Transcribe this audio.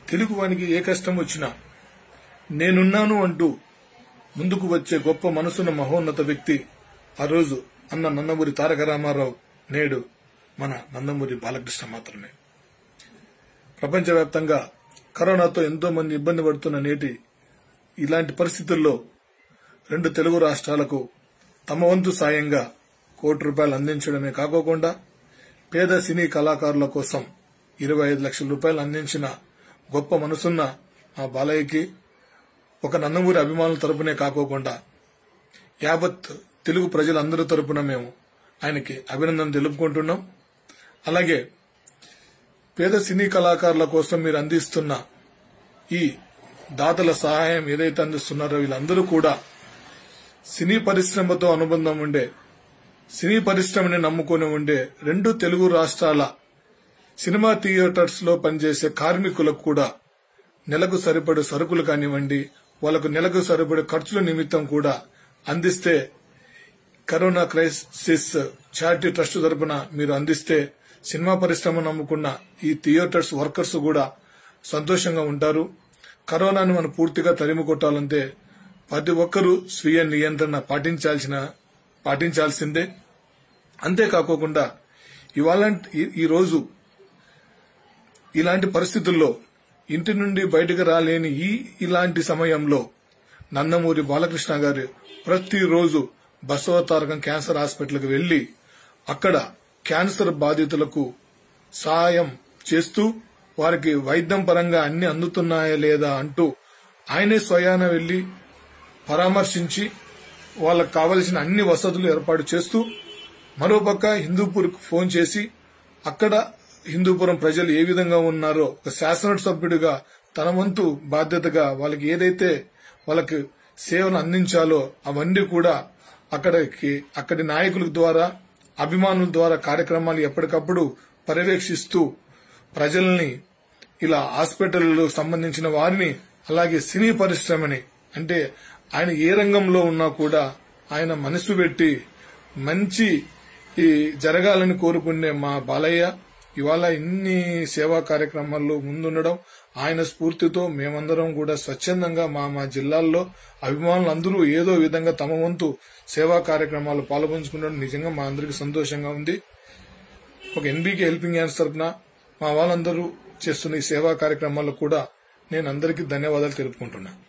తెలుగు వానికి ఏ కష్టం వచ్చినా నేనున్నాను అంటూ ముందుకు వచ్చే గొప్ప మనసున్న మహోన్నత వ్యక్తి ఆ రోజు అన్న నందమూరి తారక రామారావు నేడు మన నందమూరి బాలకృష్ణ మాత్రమే ప్రపంచవ్యాప్తంగా కరోనాతో ఎంతో మంది ఇబ్బంది పడుతున్న నేటి ఇలాంటి పరిస్థితుల్లో రెండు తెలుగు రాష్ట్రాలకు తమ వంతు సాయంగా కోటి రూపాయలు అందించడమే కాకోకుండా పేద సినీ కళాకారుల కోసం ఇరవై ఐదు లక్షల రూపాయలు అందించిన గొప్ప మనసున్న మా బాలయ్యకి ఒక నందమూరి అభిమానుల తరపునే కాకోకుండా యావత్ తెలుగు ప్రజలందరి తరపున మేము ఆయనకి అభినందన తెలుపుకుంటున్నాం అలాగే పేద సినీ కళాకారుల కోసం మీరు అందిస్తున్న ఈ దాతల సహాయం ఏదైతే అందిస్తున్నారో వీళ్ళందరూ కూడా సినీ పరిశ్రమతో అనుబంధం ఉండే సినీ పరిశ్రమని నమ్ముకొని ఉండే రెండు తెలుగు రాష్ట్రాల సినిమా థియేటర్స్ లో పనిచేసే కార్మికులకు కూడా నెలకు సరిపడే సరుకులు కానివ్వండి వాళ్ళకు నెలకు సరిపడే ఖర్చుల నిమిత్తం కూడా అందిస్తే కరోనా క్రైసిస్ చారిటీ ట్రస్ట్ తరపున మీరు అందిస్తే సినిమా పరిశ్రమ నమ్ముకున్న ఈ థియేటర్స్ వర్కర్స్ కూడా సంతోషంగా ఉంటారు కరోనాను మనం పూర్తిగా తరిమి కొట్టాలంటే ప్రతి ఒక్కరూ స్వీయ నియంత్రణ పాటించాల్సిన పాటించాల్సిందే అంతేకాకోకుండా ఇవాళ ఈ- ఈ రోజు ఇలాంటి పరిస్థితుల్లో ఇంటి నుండి బయటకు రాలేని ఈ ఇలాంటి సమయంలో నందమూరి బాలకృష్ణ గారు ప్రతిరోజు బసవతారకం క్యాన్సర్ హాస్పిటల్కి వెళ్లి అక్కడ క్యాన్సర్ బాధితులకు సహాయం చేస్తూ వారికి వైద్యం పరంగా అన్ని అందుతున్నాయా లేదా అంటూ ఆయనే స్వయాన వెళ్లి పరామర్శించి వాళ్ళకు కావలసిన అన్ని వసతులు ఏర్పాటు చేస్తూ మరోపక్క హిందూపూర్కు ఫోన్ చేసి అక్కడ హిందూపురం ప్రజలు ఏ విధంగా ఉన్నారో ఒక శాసన సభ్యుడిగా తన వంతు బాధ్యతగా వాళ్ళకి ఏదైతే వాళ్ళకి సేవలు అందించాలో అవన్నీ కూడా అక్కడికి అక్కడి నాయకుల ద్వారా అభిమానుల ద్వారా కార్యక్రమాలు ఎప్పటికప్పుడు పర్యవేక్షిస్తూ ప్రజల్ని ఇలా హాస్పిటల్లో సంబంధించిన వారిని అలాగే సినీ పరిశ్రమని అంటే ఆయన ఏ రంగంలో ఉన్నా కూడా ఆయన మనసు పెట్టి మంచి ఈ జరగాలని కోరుకునే మా బాలయ్య ఇవాళ ఇన్ని సేవా కార్యక్రమాల్లో ముందుండడం ఆయన స్ఫూర్తితో మేమందరం కూడా స్వచ్ఛందంగా మా మా జిల్లాల్లో అభిమానులందరూ ఏదో విధంగా తమ వంతు సేవా కార్యక్రమాలు పాల్పంచుకుండడం నిజంగా మా అందరికీ సంతోషంగా ఉంది ఒక ఎన్బీకే హెల్పింగ్ హ్యాండ్స్ తరపున మా వాళ్ళందరూ చేస్తున్న ఈ సేవా కార్యక్రమాల్లో కూడా నేను అందరికీ ధన్యవాదాలు తెలుపుకుంటున్నాను